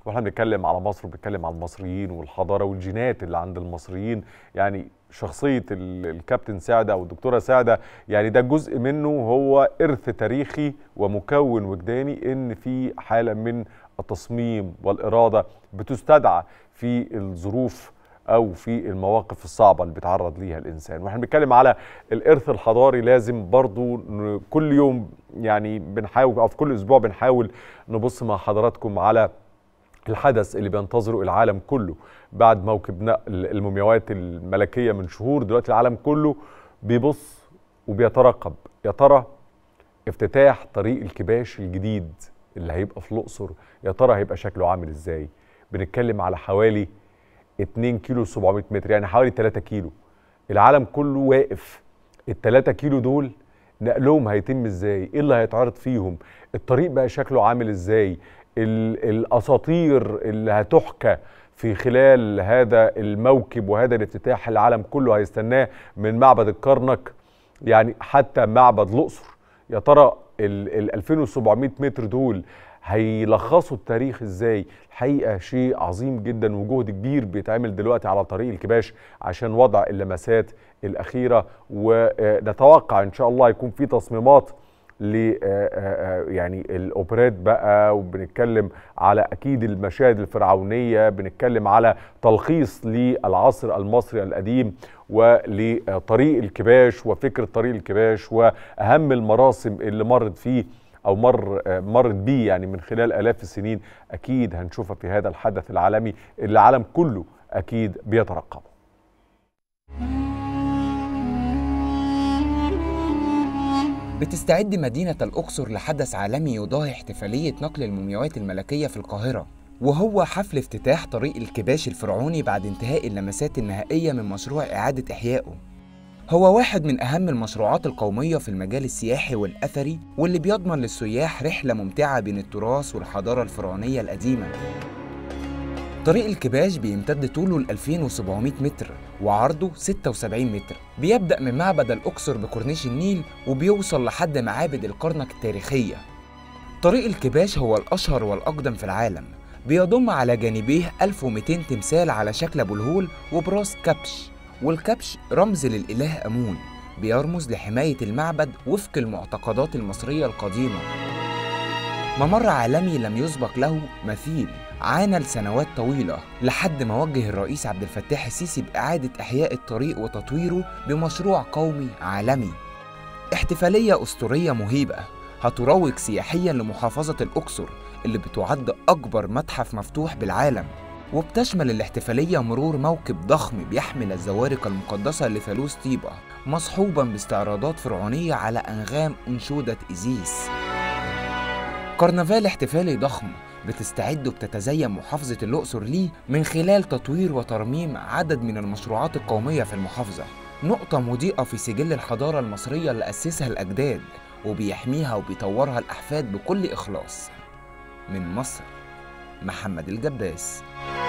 واحنا بنتكلم على مصر وبنتكلم على المصريين والحضاره والجينات اللي عند المصريين يعني شخصيه ال- الكابتن سعده او الدكتوره سعده يعني ده جزء منه هو ارث تاريخي ومكون وجداني ان في حاله من التصميم والاراده بتستدعى في الظروف او في المواقف الصعبه اللي بيتعرض ليها الانسان واحنا بنتكلم على الارث الحضاري لازم برضو ن- كل يوم يعني بنحاول او في كل اسبوع بنحاول نبص مع حضراتكم على الحدث اللي بينتظره العالم كله بعد موكب نقل المومياوات الملكيه من شهور دلوقتي العالم كله بيبص وبيترقب يا ترى افتتاح طريق الكباش الجديد اللي هيبقى في الاقصر يا ترى هيبقى شكله عامل ازاي بنتكلم على حوالي 2 كيلو 700 متر يعني حوالي 3 كيلو العالم كله واقف ال 3 كيلو دول نقلهم هيتم ازاي ايه اللي هيتعرض فيهم الطريق بقى شكله عامل ازاي ال- الاساطير اللي هتحكى في خلال هذا الموكب وهذا الافتتاح العالم كله هيستناه من معبد الكرنك يعني حتى معبد الاقصر يا ترى ال ال 2700 متر دول هيلخصوا التاريخ ازاي الحقيقه شيء عظيم جدا وجهد كبير بيتعمل دلوقتي على طريق الكباش عشان وضع اللمسات الاخيره ونتوقع ان شاء الله يكون في تصميمات ل يعني الاوبرات بقى وبنتكلم على اكيد المشاهد الفرعونيه بنتكلم على تلخيص للعصر المصري القديم ولطريق الكباش وفكره طريق الكباش واهم المراسم اللي مرت فيه او مر مرت بيه يعني من خلال الاف السنين اكيد هنشوفها في هذا الحدث العالمي اللي العالم كله اكيد بيترقبه بتستعد مدينة الأقصر لحدث عالمي يضاهي احتفالية نقل المومياوات الملكية في القاهرة وهو حفل افتتاح طريق الكباش الفرعوني بعد انتهاء اللمسات النهائية من مشروع إعادة إحيائه هو واحد من أهم المشروعات القومية في المجال السياحي والأثري واللي بيضمن للسياح رحلة ممتعة بين التراث والحضارة الفرعونية القديمة طريق الكباش بيمتد طوله ل 2700 متر وعرضه 76 متر بيبدأ من معبد الأقصر بكورنيش النيل وبيوصل لحد معابد الكرنك التاريخية طريق الكباش هو الأشهر والأقدم في العالم بيضم على جانبيه 1200 تمثال على شكل أبو الهول وبراس كبش والكبش رمز للإله أمون بيرمز لحماية المعبد وفق المعتقدات المصرية القديمة ممر عالمي لم يسبق له مثيل عانى لسنوات طويلة لحد ما وجه الرئيس عبد الفتاح السيسي بإعادة إحياء الطريق وتطويره بمشروع قومي عالمي احتفالية أسطورية مهيبة هتروج سياحيا لمحافظة الأقصر اللي بتعد أكبر متحف مفتوح بالعالم وبتشمل الاحتفالية مرور موكب ضخم بيحمل الزوارق المقدسة لثالوث طيبة مصحوبا باستعراضات فرعونية على أنغام أنشودة إيزيس كرنفال احتفالي ضخم بتستعد وبتتزين محافظة الأقصر ليه من خلال تطوير وترميم عدد من المشروعات القومية في المحافظة نقطة مضيئة في سجل الحضارة المصرية اللي أسسها الأجداد وبيحميها وبيطورها الأحفاد بكل إخلاص من مصر محمد الجباس